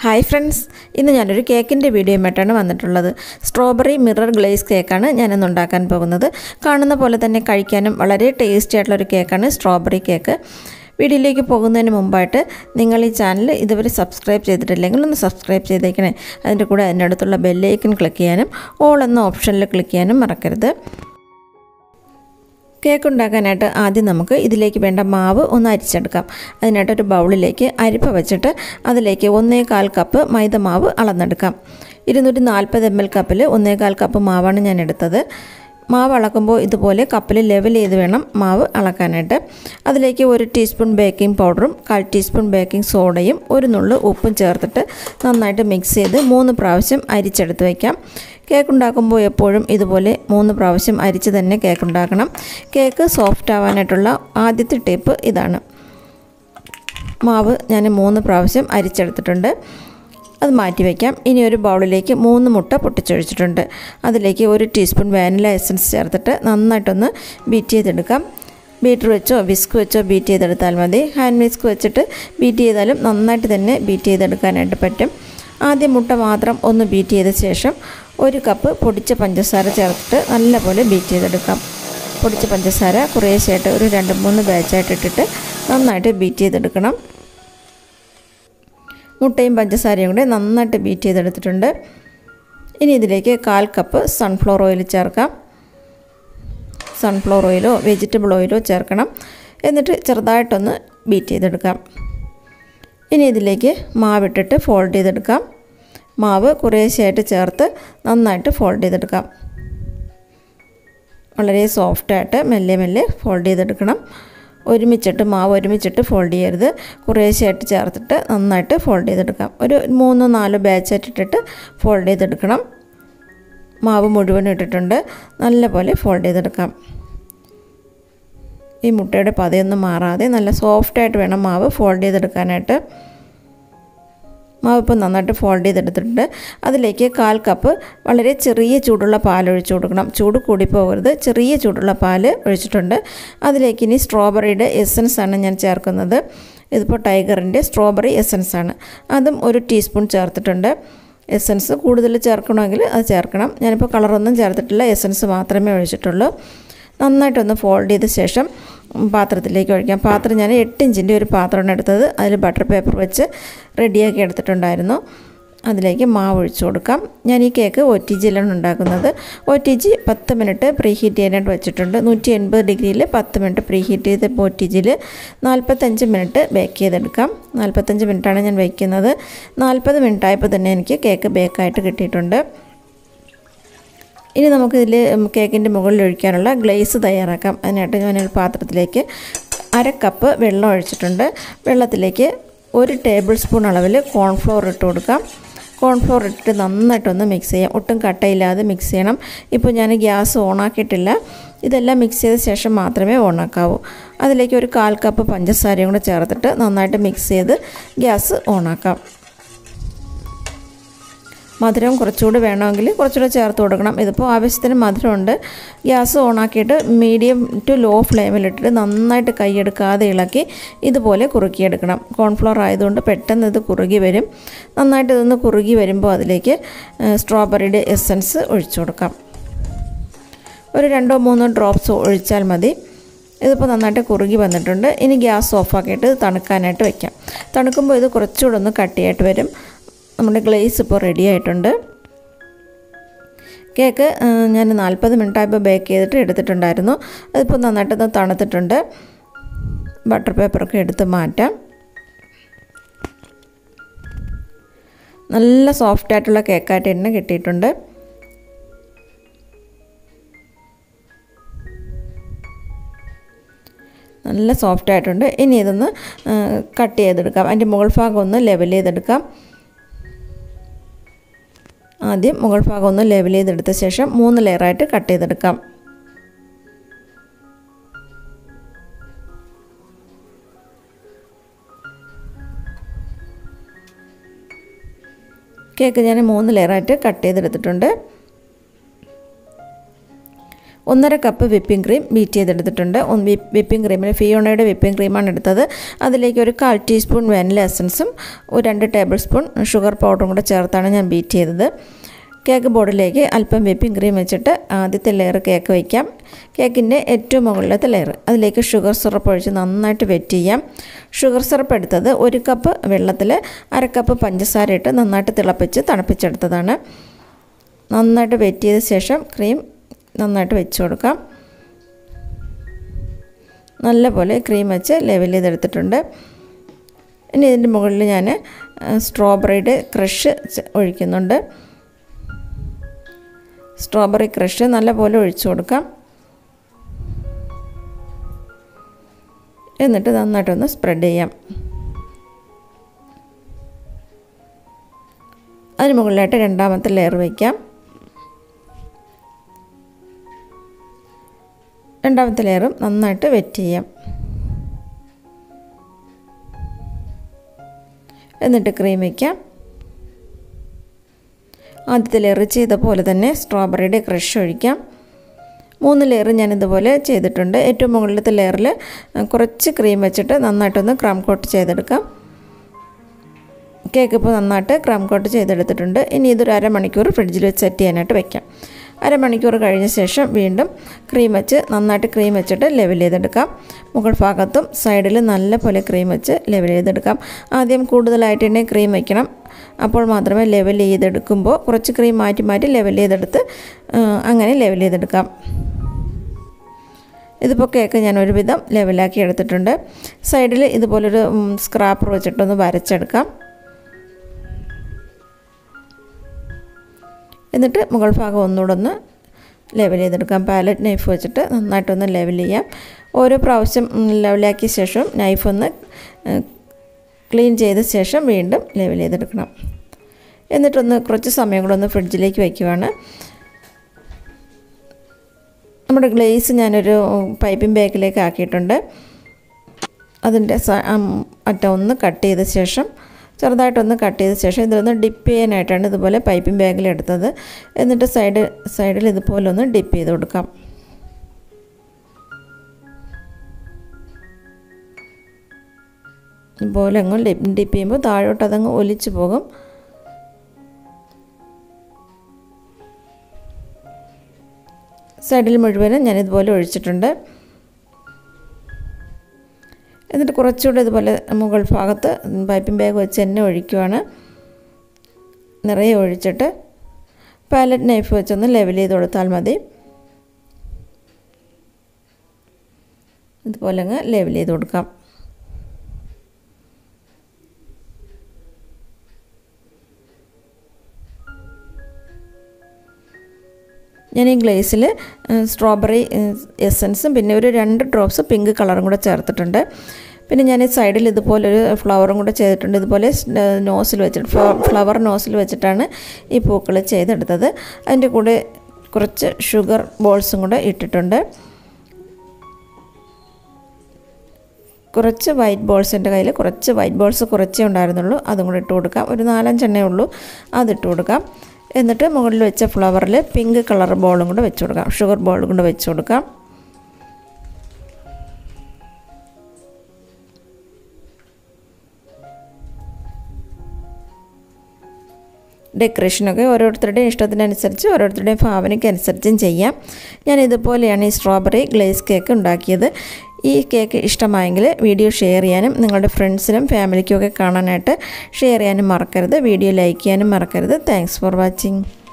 hi friends ഇന്ന് ഞാനൊരു കേക്കിൻ്റെ വീഡിയോയുമായിട്ടാണ് വന്നിട്ടുള്ളത് സ്ട്രോബെറി മിറർ ഗ്ലേസ് കേക്കാണ് ഞാനിന്ന് ഉണ്ടാക്കാൻ പോകുന്നത് കാണുന്ന പോലെ തന്നെ കഴിക്കാനും വളരെ ടേസ്റ്റി ആയിട്ടുള്ളൊരു കേക്കാണ് സ്ട്രോബെറി കേക്ക് വീഡിയോയിലേക്ക് പോകുന്നതിന് മുമ്പായിട്ട് നിങ്ങൾ ഈ ചാനൽ ഇതുവരെ സബ്സ്ക്രൈബ് ചെയ്തിട്ടില്ലെങ്കിൽ ഒന്ന് സബ്സ്ക്രൈബ് ചെയ്തേക്കണേ അതിൻ്റെ കൂടെ അതിനടുത്തുള്ള ബെല്ലൈക്കൺ ക്ലിക്ക് ചെയ്യാനും ഓൾ എന്ന ഓപ്ഷനിൽ ക്ലിക്ക് ചെയ്യാനും മറക്കരുത് കേക്ക് ഉണ്ടാക്കാനായിട്ട് ആദ്യം നമുക്ക് ഇതിലേക്ക് വേണ്ട മാവ് ഒന്ന് അരിച്ചെടുക്കാം അതിനായിട്ട് ഒരു ബൗളിലേക്ക് അരിപ്പ വെച്ചിട്ട് അതിലേക്ക് ഒന്നേകാൽ കപ്പ് മൈദ മാവ് അളന്നെടുക്കാം ഇരുന്നൂറ്റി നാൽപ്പത് എം എൽ കപ്പിൽ ഒന്നേകാൽ കപ്പ് മാവാണ് ഞാൻ എടുത്തത് മാവ് അളക്കുമ്പോൾ ഇതുപോലെ കപ്പിൽ ലെവൽ ചെയ്ത് വേണം മാവ് അളക്കാനായിട്ട് അതിലേക്ക് ഒരു ടീസ്പൂൺ ബേക്കിംഗ് പൗഡറും കാൽ ടീസ്പൂൺ ബേക്കിംഗ് സോഡയും ഒരു നുള്ളു ഉപ്പും ചേർത്തിട്ട് നന്നായിട്ട് മിക്സ് ചെയ്ത് മൂന്ന് പ്രാവശ്യം അരിച്ചെടുത്ത് വയ്ക്കാം കേക്ക് ഉണ്ടാക്കുമ്പോൾ എപ്പോഴും ഇതുപോലെ മൂന്ന് പ്രാവശ്യം അരിച്ച് തന്നെ കേക്ക് ഉണ്ടാക്കണം കേക്ക് സോഫ്റ്റ് ആവാനായിട്ടുള്ള ആദ്യത്തെ ടിപ്പ് ഇതാണ് മാവ് ഞാൻ മൂന്ന് പ്രാവശ്യം അരിച്ചെടുത്തിട്ടുണ്ട് അത് മാറ്റി വയ്ക്കാം ഇനി ഒരു ബൗളിലേക്ക് മൂന്ന് മുട്ട പൊട്ടിച്ചൊഴിച്ചിട്ടുണ്ട് അതിലേക്ക് ഒരു ടീസ്പൂൺ വാനില എസൻസ് ചേർത്തിട്ട് നന്നായിട്ടൊന്ന് ബീറ്റ് ചെയ്തെടുക്കാം ബീറ്റർ വെച്ചോ വിസ്ക് വെച്ചോ ബീറ്റ് ചെയ്തെടുത്താൽ മതി ഹാൻഡ് വിസ്ക് വെച്ചിട്ട് ബീറ്റ് ചെയ്താലും നന്നായിട്ട് തന്നെ ബീറ്റ് ചെയ്തെടുക്കാനായിട്ട് പറ്റും ആദ്യം മുട്ട മാത്രം ഒന്ന് ബീറ്റ് ചെയ്ത ശേഷം ഒരു കപ്പ് പൊടിച്ച പഞ്ചസാര ചേർത്തിട്ട് നല്ലപോലെ ബീറ്റ് ചെയ്തെടുക്കാം പൊടിച്ച പഞ്ചസാര കുറേശ്ശായിട്ട് ഒരു രണ്ട് മൂന്ന് ബാച്ചായിട്ട് ഇട്ടിട്ട് നന്നായിട്ട് ബീറ്റ് ചെയ്തെടുക്കണം മുട്ടയും പഞ്ചസാരയും കൂടെ നന്നായിട്ട് ബീറ്റ് ചെയ്തെടുത്തിട്ടുണ്ട് ഇനി ഇതിലേക്ക് കാൽ കപ്പ് സൺഫ്ലവർ ഓയിൽ ചേർക്കാം സൺഫ്ലവർ ഓയിലോ വെജിറ്റബിൾ ഓയിലോ ചേർക്കണം എന്നിട്ട് ചെറുതായിട്ടൊന്ന് ബീറ്റ് ചെയ്തെടുക്കാം ഇനി ഇതിലേക്ക് മാവിട്ടിട്ട് ഫോൾഡ് ചെയ്തെടുക്കാം മാവ് കുറേശ്ശെയായിട്ട് ചേർത്ത് നന്നായിട്ട് ഫോൾഡ് ചെയ്തെടുക്കാം വളരെ സോഫ്റ്റായിട്ട് മെല്ലെ മെല്ലെ ഫോൾഡ് ചെയ്തെടുക്കണം ഒരുമിച്ചിട്ട് മാവ് ഒരുമിച്ചിട്ട് ഫോൾഡ് ചെയ്യരുത് കുറേശ്ശെയായിട്ട് ചേർത്തിട്ട് നന്നായിട്ട് ഫോൾഡ് ചെയ്തെടുക്കാം ഒരു മൂന്നോ നാലോ ബാച്ചായിട്ട് ഇട്ടിട്ട് ഫോൾഡ് ചെയ്തെടുക്കണം മാവ് മുഴുവൻ ഇട്ടിട്ടുണ്ട് നല്ലപോലെ ഫോൾഡ് ചെയ്തെടുക്കാം ഈ മുട്ടയുടെ പതയൊന്നും മാറാതെ നല്ല സോഫ്റ്റായിട്ട് വേണം മാവ് ഫോൾഡ് ചെയ്തെടുക്കാനായിട്ട് മാവ് ഇപ്പോൾ നന്നായിട്ട് ഫോൾഡ് ചെയ്തെടുത്തിട്ടുണ്ട് അതിലേക്ക് കാൽ കപ്പ് വളരെ ചെറിയ ചൂടുള്ള പാൽ ഒഴിച്ചു കൊടുക്കണം ചൂട് കൂടി പോകരുത് ചെറിയ ചൂടുള്ള പാൽ ഒഴിച്ചിട്ടുണ്ട് അതിലേക്ക് ഇനി സ്ട്രോബെറിയുടെ എസൻസ് ആണ് ഞാൻ ചേർക്കുന്നത് ഇതിപ്പോൾ ടൈഗറിൻ്റെ സ്ട്രോബെറി എസൻസ് ആണ് അതും ഒരു ടീസ്പൂൺ ചേർത്തിട്ടുണ്ട് എസൻസ് കൂടുതൽ ചേർക്കണമെങ്കിൽ അത് ചേർക്കണം ഞാനിപ്പോൾ കളറൊന്നും ചേർത്തിട്ടില്ല എസൻസ് മാത്രമേ ഒഴിച്ചിട്ടുള്ളൂ നന്നായിട്ടൊന്ന് ഫോൾഡ് ചെയ്ത ശേഷം പാത്രത്തിലേക്ക് ഒഴിക്കാം പാത്രം ഞാൻ എട്ട് ഇഞ്ചിൻ്റെ ഒരു പാത്രമാണ് എടുത്തത് അതിൽ ബട്ടർ പേപ്പർ വെച്ച് റെഡിയാക്കി എടുത്തിട്ടുണ്ടായിരുന്നു അതിലേക്ക് മാവ് ഒഴിച്ചു കൊടുക്കാം ഞാൻ ഈ കേക്ക് ഒ ടി ജിയിലാണ് ഉണ്ടാക്കുന്നത് ഒ ടി ജി പത്ത് മിനിറ്റ് പ്രീ ഹീറ്റ് ചെയ്യാനായിട്ട് വെച്ചിട്ടുണ്ട് നൂറ്റി എൺപത് ഡിഗ്രിയിൽ പത്ത് മിനിറ്റ് പ്രീ ഹീറ്റ് ചെയ്ത് ഒ ടി ജിയിൽ നാൽപ്പത്തഞ്ച് മിനിറ്റ് ബേക്ക് ചെയ്തെടുക്കാം നാൽപ്പത്തഞ്ച് മിനിറ്റാണ് ഞാൻ വയ്ക്കുന്നത് നാൽപ്പത് മിനിറ്റായപ്പോൾ തന്നെ എനിക്ക് കേക്ക് ബേക്കായിട്ട് കിട്ടിയിട്ടുണ്ട് ഇനി നമുക്കിതിൽ കേക്കിൻ്റെ മുകളിൽ ഒഴിക്കാനുള്ള ഗ്ലേസ് തയ്യാറാക്കാം അതിനായിട്ട് ഞാനൊരു പാത്രത്തിലേക്ക് അര കപ്പ് വെള്ളം ഒഴിച്ചിട്ടുണ്ട് വെള്ളത്തിലേക്ക് ഒരു ടേബിൾ സ്പൂൺ അളവിൽ കോൺഫ്ലോർ ഇട്ട് കൊടുക്കാം കോൺഫ്ലോർ ഇട്ടിട്ട് നന്നായിട്ടൊന്ന് മിക്സ് ചെയ്യാം ഒട്ടും കട്ടയില്ലാതെ മിക്സ് ചെയ്യണം ഇപ്പോൾ ഞാൻ ഗ്യാസ് ഓണാക്കിയിട്ടില്ല ഇതെല്ലാം മിക്സ് ചെയ്ത ശേഷം മാത്രമേ ഓണാക്കാവൂ അതിലേക്ക് ഒരു കാൽ കപ്പ് പഞ്ചസാരയും കൂടെ ചേർത്തിട്ട് നന്നായിട്ട് മിക്സ് ചെയ്ത് ഗ്യാസ് ഓണാക്കാം മധുരം കുറച്ചുകൂടി വേണമെങ്കിൽ കുറച്ചുകൂടെ ചേർത്ത് കൊടുക്കണം ഇതിപ്പോൾ ആവശ്യത്തിന് മധുരമുണ്ട് ഗ്യാസ് ഓണാക്കിയിട്ട് മീഡിയം ടു ലോ ഫ്ലെയിമിലിട്ടിട്ട് നന്നായിട്ട് കൈയെടുക്കാതെ ഇളക്കി ഇതുപോലെ കുറുക്കിയെടുക്കണം കോൺഫ്ലോർ ആയതുകൊണ്ട് പെട്ടെന്ന് ഇത് കുറുകി വരും നന്നായിട്ട് ഇതൊന്ന് കുറുകി വരുമ്പോൾ അതിലേക്ക് സ്ട്രോബെറിയുടെ എസൻസ് ഒഴിച്ചു കൊടുക്കാം ഒരു രണ്ടോ മൂന്നോ ഡ്രോപ്സ് ഒഴിച്ചാൽ മതി ഇതിപ്പോൾ നന്നായിട്ട് കുറുകി വന്നിട്ടുണ്ട് ഇനി ഗ്യാസ് ഓഫാക്കിയിട്ട് തണുക്കാനായിട്ട് വെക്കാം തണുക്കുമ്പോൾ ഇത് കുറച്ചുകൂടെ ഒന്ന് കട്ടിയായിട്ട് വരും നമ്മുടെ ഗ്ലേസ് ഇപ്പോൾ റെഡി ആയിട്ടുണ്ട് കേക്ക് ഞാൻ നാൽപ്പത് മിനിറ്റായപ്പോൾ ബേക്ക് ചെയ്തിട്ട് എടുത്തിട്ടുണ്ടായിരുന്നു അതിപ്പോൾ നന്നായിട്ട് തണുത്തിട്ടുണ്ട് ബട്ടർ പേപ്പറൊക്കെ എടുത്ത് മാറ്റാം നല്ല സോഫ്റ്റായിട്ടുള്ള കേക്കായിട്ട് തന്നെ കിട്ടിയിട്ടുണ്ട് നല്ല സോഫ്റ്റ് ആയിട്ടുണ്ട് ഇനി ഇതൊന്ന് കട്ട് ചെയ്തെടുക്കാം അതിൻ്റെ മുകൾ ഭാഗം ഒന്ന് ലെവൽ ചെയ്തെടുക്കാം ആദ്യം മുകൾ ഭാഗം ഒന്ന് ലെവൽ ചെയ്തെടുത്ത ശേഷം മൂന്ന് ലെയറായിട്ട് കട്ട് ചെയ്തെടുക്കാം കേക്ക് ഞാൻ മൂന്ന് ലെയറായിട്ട് കട്ട് ചെയ്തെടുത്തിട്ടുണ്ട് ഒന്നര കപ്പ് വിപ്പിംഗ് ക്രീം ബീറ്റ് ചെയ്തെടുത്തിട്ടുണ്ട് വിപ്പിംഗ് ക്രീമിൽ ഫിയോണയുടെ വിപ്പിംഗ് ക്രീമാണ് എടുത്തത് അതിലേക്ക് ഒരു കാൽ ടീസ്പൂൺ വാനില എസൻസും ഒരു രണ്ട് ടേബിൾ സ്പൂൺ ഷുഗർ പൗഡറും കൂടെ ചേർത്താണ് ഞാൻ ബീറ്റ് ചെയ്തത് കേക്ക് ബോർഡിലേക്ക് അല്പം വിപ്പിംഗ് ക്രീം വെച്ചിട്ട് ആദ്യത്തെ ലെയർ കേക്ക് വയ്ക്കാം കേക്കിൻ്റെ ഏറ്റവും മുകളിലത്തെ ലെയർ അതിലേക്ക് ഷുഗർ സിറപ്പ് ഒഴിച്ച് നന്നായിട്ട് വെറ്റ് ചെയ്യാം ഷുഗർ സിറപ്പ് എടുത്തത് ഒരു കപ്പ് വെള്ളത്തിൽ അര കപ്പ് പഞ്ചസാര ഇട്ട് നന്നായിട്ട് തിളപ്പിച്ച് തണുപ്പിച്ചെടുത്തതാണ് നന്നായിട്ട് വെറ്റ് ചെയ്ത ശേഷം ക്രീം നന്നായിട്ട് വെച്ച് കൊടുക്കാം നല്ലപോലെ ക്രീം വെച്ച് ലെവൽ ചെയ്തെടുത്തിട്ടുണ്ട് ഇനി ഇതിൻ്റെ മുകളിൽ ഞാൻ സ്ട്രോബെറിയുടെ ക്രഷ് ഒഴിക്കുന്നുണ്ട് സ്ട്രോബെറി ക്രഷ് നല്ലപോലെ ഒഴിച്ചു കൊടുക്കാം എന്നിട്ട് നന്നായിട്ടൊന്ന് സ്പ്രെഡ് ചെയ്യാം അതിന് മുകളിലായിട്ട് രണ്ടാമത്തെ ലെയർ വയ്ക്കാം രണ്ടാമത്തെ ലെയറും നന്നായിട്ട് വെറ്റ് ചെയ്യാം എന്നിട്ട് ക്രീം വയ്ക്കാം ആദ്യത്തെ ലെയർ ചെയ്ത പോലെ തന്നെ സ്ട്രോബെറിയുടെ ക്രഷ് ഒഴിക്കാം മൂന്ന് ലെയർ ഞാനിതുപോലെ ചെയ്തിട്ടുണ്ട് ഏറ്റവും മുകളിലത്തെ ലെയറിൽ കുറച്ച് ക്രീം വെച്ചിട്ട് നന്നായിട്ടൊന്ന് ക്രം കോട്ട് ചെയ്തെടുക്കാം കേക്ക് ഇപ്പോൾ നന്നായിട്ട് ക്രം കോട്ട് ചെയ്തെടുത്തിട്ടുണ്ട് ഇനി ഇതൊരു അരമണിക്കൂർ ഫ്രിഡ്ജിൽ വെച്ച് സെറ്റ് ചെയ്യാനായിട്ട് വെക്കാം അരമണിക്കൂർ കഴിഞ്ഞ ശേഷം വീണ്ടും ക്രീം വെച്ച് നന്നായിട്ട് ക്രീം വെച്ചിട്ട് ലെവൽ ചെയ്തെടുക്കാം മുകൾ ഭാഗത്തും സൈഡിൽ നല്ലപോലെ ക്രീം വെച്ച് ലെവൽ ചെയ്തെടുക്കാം ആദ്യം കൂടുതലായിട്ട് തന്നെ ക്രീം വയ്ക്കണം അപ്പോൾ മാത്രമേ ലെവൽ ചെയ്തെടുക്കുമ്പോൾ കുറച്ച് ക്രീം മാറ്റി മാറ്റി ലെവൽ ചെയ്തെടുത്ത് അങ്ങനെ ലെവൽ ചെയ്തെടുക്കാം ഇതിപ്പോൾ കേക്ക് ഞാൻ ഒരുവിധം ലെവലാക്കി എടുത്തിട്ടുണ്ട് സൈഡിൽ ഇതുപോലൊരു സ്ക്രാപ്പർ വെച്ചിട്ടൊന്ന് വരച്ചെടുക്കാം എന്നിട്ട് മുകൾ ഭാഗം ഒന്നുകൂടെ ഒന്ന് ലെവൽ ചെയ്തെടുക്കാം പാലറ്റ് നൈഫ് വെച്ചിട്ട് നന്നായിട്ടൊന്ന് ലെവൽ ചെയ്യാം ഓരോ പ്രാവശ്യം ലെവലാക്കിയ ശേഷം നൈഫ് ഒന്ന് ക്ലീൻ ചെയ്ത ശേഷം വീണ്ടും ലെവൽ ചെയ്തെടുക്കണം എന്നിട്ടൊന്ന് കുറച്ച് സമയം കൂടെ ഒന്ന് ഫ്രിഡ്ജിലേക്ക് വയ്ക്കുവാണ് നമ്മുടെ ഗ്ലേസ് ഞാനൊരു പൈപ്പിംഗ് ബാഗിലേക്ക് ആക്കിയിട്ടുണ്ട് അതിൻ്റെ അറ്റം ഒന്ന് കട്ട് ചെയ്ത ശേഷം ചെറുതായിട്ടൊന്ന് കട്ട് ചെയ്ത ശേഷം ഇതൊന്ന് ഡിപ്പ് ചെയ്യാനായിട്ടാണ് ഇതുപോലെ പൈപ്പിംഗ് ബാഗിൽ എടുത്തത് എന്നിട്ട് സൈഡ് സൈഡിൽ ഇതുപോലെ ഒന്ന് ഡിപ്പ് ചെയ്ത് കൊടുക്കാം ഇതുപോലെ അങ്ങ് ഡിപ്പ് ചെയ്യുമ്പോൾ താഴോട്ട് അതങ്ങ് ഒലിച്ചു പോകും സൈഡിൽ മുഴുവനും ഞാനിതുപോലെ ഒഴിച്ചിട്ടുണ്ട് എന്നിട്ട് കുറച്ചുകൂടെ ഇതുപോലെ മുകൾ ഭാഗത്ത് പൈപ്പിംഗ് ബാഗ് വെച്ച് എണ്ണ ഒഴിക്കുവാണ് നിറയെ ഒഴിച്ചിട്ട് പാലറ്റ് നൈഫ് വെച്ചൊന്ന് ലെവൽ ചെയ്ത് കൊടുത്താൽ മതി ഇതുപോലെ അങ്ങ് ലെവൽ ചെയ്ത് കൊടുക്കാം ഞാൻ ഈ ഗ്ലേസിൽ സ്ട്രോബെറി എസൻസും പിന്നെ ഒരു രണ്ട് ഡ്രോപ്സ് പിങ്ക് കളറും കൂടെ ചേർത്തിട്ടുണ്ട് പിന്നെ ഞാൻ ഈ സൈഡിൽ ഇതുപോലൊരു ഫ്ലവറും കൂടെ ചെയ്തിട്ടുണ്ട് ഇതുപോലെ നോസിൽ വെച്ചിട്ട് ഫ്ലവർ നോസിൽ വെച്ചിട്ടാണ് ഈ പൂക്കൾ ചെയ്തെടുത്തത് അതിൻ്റെ കൂടെ കുറച്ച് ഷുഗർ ബോൾസും കൂടെ ഇട്ടിട്ടുണ്ട് കുറച്ച് വൈറ്റ് ബോൾസ് എൻ്റെ കയ്യിൽ കുറച്ച് വൈറ്റ് ബോൾസ് കുറച്ചേ ഉണ്ടായിരുന്നുള്ളൂ അതും കൂടെ ഇട്ട് കൊടുക്കാം ഒരു നാലഞ്ചെണ്ണേ ഉള്ളൂ അതിട്ട് കൊടുക്കാം എന്നിട്ട് മുകളിൽ വെച്ച ഫ്ലവറിൽ പിങ്ക് കളർ ബോളും കൂടെ വെച്ച് കൊടുക്കാം ഷുഗർ ബോളും കൂടെ വെച്ച് കൊടുക്കാം ഡെക്കറേഷനൊക്കെ ഓരോരുത്തരുടെയും ഇഷ്ടത്തിനനുസരിച്ച് ഓരോരുത്തരുടെയും ഭാവനയ്ക്ക് അനുസരിച്ചും ചെയ്യാം ഞാൻ ഇതുപോലെയാണ് ഈ സ്ട്രോബെറി ഗ്ലേസ് കേക്ക് ഉണ്ടാക്കിയത് ഈ കേക്ക് ഇഷ്ടമായെങ്കിൽ വീഡിയോ ഷെയർ ചെയ്യാനും നിങ്ങളുടെ ഫ്രണ്ട്സിനും ഫാമിലിക്കും ഒക്കെ കാണാനായിട്ട് ഷെയർ ചെയ്യാനും മറക്കരുത് വീഡിയോ ലൈക്ക് ചെയ്യാനും മറക്കരുത് താങ്ക്സ് ഫോർ വാച്ചിങ്